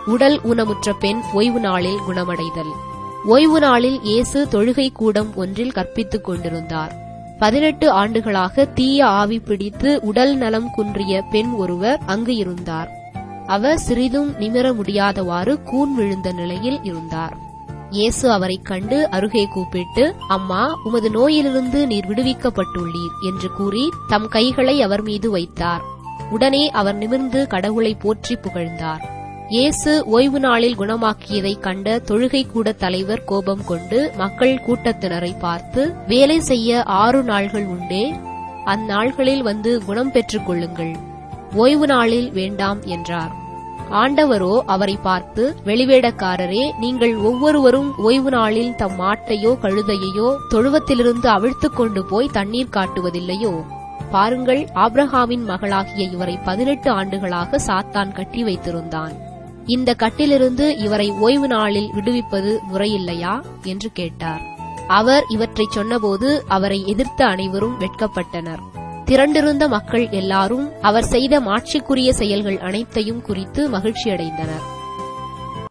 உடல் ஊனமுற்ற பெண் ஓய்வு நாளில் குணமடைதல் ஓய்வு நாளில் இயேசு தொழுகை கூடம் ஒன்றில் கற்பித்துக் கொண்டிருந்தார் பதினெட்டு ஆண்டுகளாக தீய ஆவி பிடித்து உடல் நலம் குன்றிய பெண் ஒருவர் அங்கு இருந்தார் அவர் சிறிதும் நிமிர முடியாதவாறு கூன் விழுந்த நிலையில் இருந்தார் இயேசு அவரைக் கண்டு அருகே கூப்பிட்டு அம்மா உமது நோயிலிருந்து நீர் விடுவிக்கப்பட்டுள்ளீர் என்று கூறி தம் கைகளை அவர் மீது வைத்தார் உடனே அவர் நிமிர்ந்து கடவுளை போற்றி புகழ்ந்தார் இயேசு ஓய்வு நாளில் குணமாக்கியதை கண்ட தொழுகை கூட தலைவர் கோபம் கொண்டு மக்கள் கூட்டத்தினரை பார்த்து வேலை செய்ய ஆறு நாள்கள் உண்டே அந்நாள்களில் வந்து குணம் பெற்றுக் கொள்ளுங்கள் ஓய்வு நாளில் வேண்டாம் என்றார் ஆண்டவரோ அவரை பார்த்து வெளிவேடக்காரரே நீங்கள் ஒவ்வொருவரும் ஓய்வு நாளில் தம் மாட்டையோ கழுதையையோ தொழுவத்திலிருந்து அவிழ்த்துக் கொண்டு போய் தண்ணீர் காட்டுவதில்லையோ பாருங்கள் ஆப்ரஹாமின் மகளாகிய இவரை பதினெட்டு ஆண்டுகளாக சாத்தான் கட்டி வைத்திருந்தான் இந்த கட்டிலிருந்து இவரை ஓய்வு நாளில் விடுவிப்பது முறையில்லையா என்று கேட்டார் அவர் இவற்றைச் சொன்னபோது அவரை எதிர்த்த அனைவரும் வெட்கப்பட்டனர் திரண்டிருந்த மக்கள் எல்லாரும் அவர் செய்த மாட்சிக்குரிய செயல்கள் அனைத்தையும் குறித்து மகிழ்ச்சியடைந்தனர்